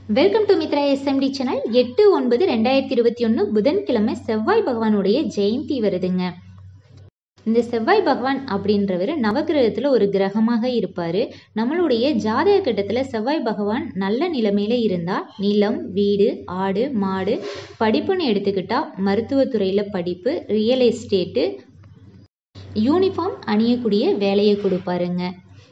welcome to Mitra SMT channel எட்டு ஒன்பது ரெண்டாயிரத்தி இருபத்தி ஒன்று புதன்கிழமை செவ்வாய் பகவானுடைய ஜெயந்தி வருதுங்க இந்த செவ்வாய் பகவான் அப்படின்றவர் நவகிரகத்தில் ஒரு கிரகமாக இருப்பார் நம்மளுடைய ஜாதக கட்டத்தில் செவ்வாய் பகவான் நல்ல நிலைமையில இருந்தால் நிலம் வீடு ஆடு மாடு படிப்புன்னு எடுத்துக்கிட்டால் மருத்துவத்துறையில் படிப்பு ரியல் எஸ்டேட்டு யூனிஃபார்ம் அணியக்கூடிய வேலையை கொடுப்பாருங்க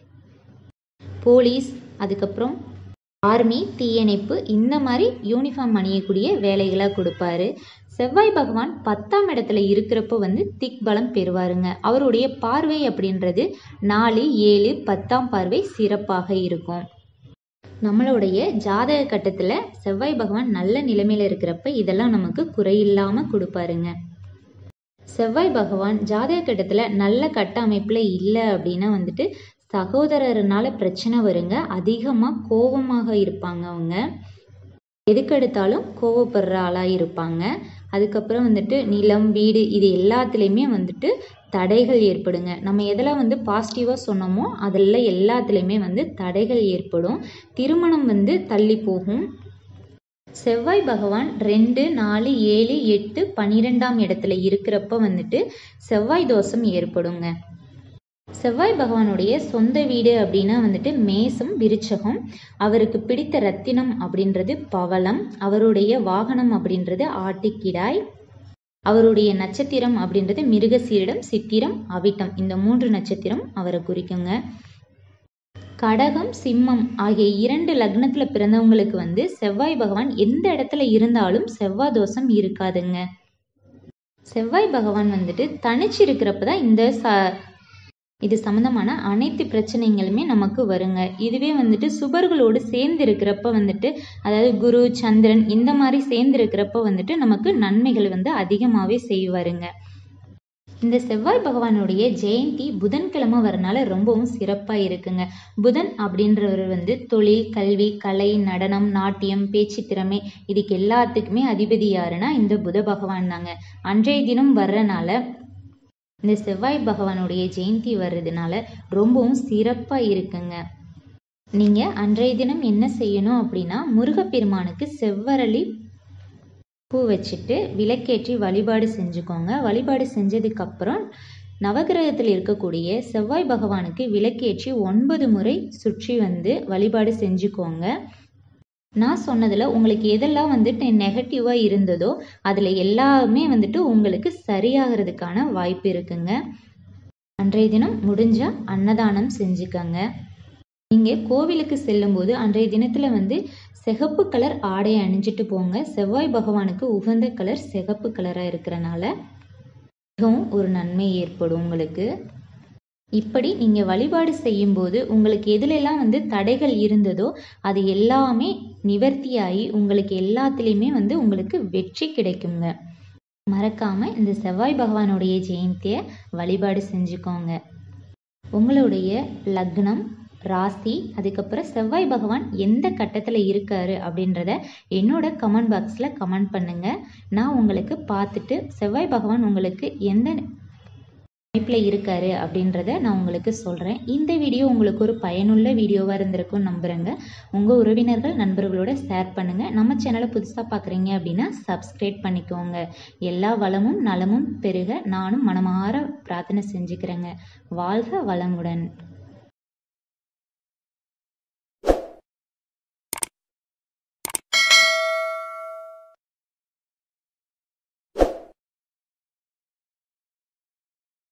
போலீஸ் அதுக்கப்புறம் ஆர்மி தீயணைப்பு இந்த மாதிரி யூனிஃபார்ம் அணியக்கூடிய வேலைகளாக கொடுப்பாரு செவ்வாய் பகவான் பத்தாம் இடத்துல இருக்கிறப்போ வந்து திக் பலம் பெறுவாருங்க அவருடைய பார்வை அப்படின்றது நாலு ஏழு பத்தாம் பார்வை சிறப்பாக இருக்கும் நம்மளுடைய ஜாதக கட்டத்தில் செவ்வாய் பகவான் நல்ல நிலைமையில் இருக்கிறப்ப இதெல்லாம் நமக்கு குறையில்லாமல் கொடுப்பாருங்க செவ்வாய் பகவான் ஜாதக கட்டத்தில் நல்ல கட்ட அமைப்பில் இல்லை அப்படின்னா வந்துட்டு சகோதரர்னால பிரச்சனை வருங்க அதிகமாக கோபமாக இருப்பாங்க அவங்க எதுக்கெடுத்தாலும் கோவப்படுற ஆளாக இருப்பாங்க அதுக்கப்புறம் வந்துட்டு நிலம் வீடு இது எல்லாத்துலேயுமே வந்துட்டு தடைகள் ஏற்படுங்க நம்ம எதில் வந்து பாசிட்டிவாக சொன்னோமோ அதில் எல்லாத்துலேயுமே வந்து தடைகள் ஏற்படும் திருமணம் வந்து தள்ளி போகும் செவ்வாய் பகவான் ரெண்டு நாலு ஏழு எட்டு பன்னிரெண்டாம் இடத்துல இருக்கிறப்ப வந்துட்டு செவ்வாய் தோஷம் ஏற்படுங்க செவ்வாய் பகவானுடைய சொந்த வீடு அப்படின்னா வந்துட்டு மேசம் விருச்சகம் அவருக்கு பிடித்த ரத்தினம் அப்படின்றது பவளம் அவருடைய வாகனம் அப்படின்றது ஆட்டுக்கிடாய் அவருடைய நட்சத்திரம் அப்படின்றது மிருகசீரிடம் சித்திரம் அவிட்டம் இந்த மூன்று நட்சத்திரம் அவரை குறிக்குங்க கடகம் சிம்மம் ஆகிய இரண்டு லக்னத்தில் பிறந்தவங்களுக்கு வந்து செவ்வாய் பகவான் எந்த இடத்துல இருந்தாலும் செவ்வாய் தோஷம் இருக்காதுங்க செவ்வாய் பகவான் வந்துட்டு தனிச்சு இருக்கிறப்ப தான் இந்த ச இது சம்மந்தமான அனைத்து பிரச்சனைகளுமே நமக்கு வருங்க இதுவே வந்துட்டு சுபர்களோடு சேர்ந்து இருக்கிறப்ப வந்துட்டு அதாவது குரு சந்திரன் இந்த மாதிரி சேர்ந்து இருக்கிறப்ப வந்துட்டு நமக்கு நன்மைகள் வந்து அதிகமாகவே செய்வாருங்க இந்த செவ்வாய் பகவானுடைய ஜெயந்தி புதன்கிழமை வரனால ரொம்பவும் சிறப்பாக இருக்குங்க புதன் அப்படின்றவர் வந்து தொழில் கல்வி கலை நடனம் நாட்டியம் பேச்சு திறமை இதுக்கு எல்லாத்துக்குமே அதிபதி யாருன்னா இந்த புத பகவான் தாங்க அன்றைய தினம் வர்றனால இந்த செவ்வாய் பகவானுடைய ஜெயந்தி வர்றதுனால ரொம்பவும் சிறப்பாக இருக்குங்க நீங்கள் அன்றைய தினம் என்ன செய்யணும் அப்படின்னா முருகப்பெருமானுக்கு செவ்வரளி பூ வச்சுட்டு விளக்கேற்றி வழிபாடு செஞ்சுக்கோங்க வழிபாடு செஞ்சதுக்கப்புறம் நவகிரகத்தில் இருக்கக்கூடிய செவ்வாய் பகவானுக்கு விளக்கேற்றி ஒன்பது முறை சுற்றி வந்து வழிபாடு செஞ்சுக்கோங்க நான் சொன்னதில் உங்களுக்கு எதெல்லாம் வந்துட்டு நெகட்டிவாக இருந்ததோ அதில் எல்லாமே வந்துட்டு உங்களுக்கு சரியாகிறதுக்கான வாய்ப்பு இருக்குங்க அன்றைய தினம் முடிஞ்சால் அன்னதானம் செஞ்சுக்கங்க நீங்கள் கோவிலுக்கு செல்லும்போது அன்றைய தினத்தில் வந்து சிகப்பு கலர் ஆடை அணிஞ்சிட்டு போங்க செவ்வாய் பகவானுக்கு உகந்த கலர் சிகப்பு கலராக இருக்கிறனால மிகவும் ஒரு நன்மை ஏற்படும் உங்களுக்கு இப்படி நீங்கள் வழிபாடு செய்யும்போது உங்களுக்கு எதுலெல்லாம் வந்து தடைகள் இருந்ததோ அது எல்லாமே நிவர்த்தியாகி உங்களுக்கு எல்லாத்துலேயுமே வந்து உங்களுக்கு வெற்றி கிடைக்குங்க மறக்காமல் இந்த செவ்வாய் பகவானுடைய ஜெயந்தியை வழிபாடு செஞ்சுக்கோங்க உங்களுடைய லக்னம் ராசி அதுக்கப்புறம் செவ்வாய் பகவான் எந்த கட்டத்தில் இருக்காரு அப்படின்றத என்னோட கமெண்ட் பாக்ஸில் கமெண்ட் பண்ணுங்கள் நான் உங்களுக்கு பார்த்துட்டு செவ்வாய் பகவான் உங்களுக்கு எந்த அமைப்பில் இருக்காரு அப்படின்றத நான் உங்களுக்கு சொல்கிறேன் இந்த வீடியோ உங்களுக்கு ஒரு பயனுள்ள வீடியோவாக இருந்திருக்கும்னு நம்புகிறேங்க உங்கள் உறவினர்கள் நண்பர்களோட ஷேர் பண்ணுங்கள் நம்ம சேனலை புதுசாக பார்க்குறீங்க அப்படின்னா சப்ஸ்கிரைப் பண்ணிக்கோங்க எல்லா வளமும் நலமும் பெருக நானும் மனமாற பிரார்த்தனை செஞ்சுக்கிறேங்க வாழ்க வளமுடன்